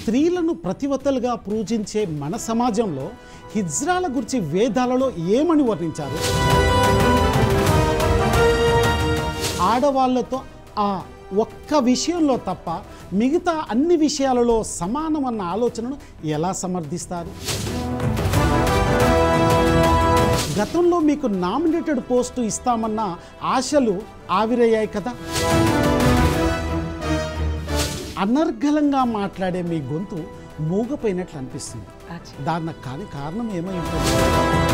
స్త్రీలను ప్రతివతలుగా పూజించే మన సమాజంలో హిజ్రాల గురించి వేదాలలో ఏమని వర్ణించారు ఆడవాళ్ళతో ఆ ఒక్క విషయంలో తప్ప మిగతా అన్ని విషయాలలో సమానం అన్న ఆలోచనను ఎలా సమర్థిస్తారు గతంలో మీకు నామినేటెడ్ పోస్టు ఇస్తామన్న ఆశలు ఆవిరయ్యాయి కదా అనర్గళంగా మాట్లాడే మీ గొంతు మూగపోయినట్లు అనిపిస్తుంది దానికి కానీ కారణం ఏమై ఉంటుంది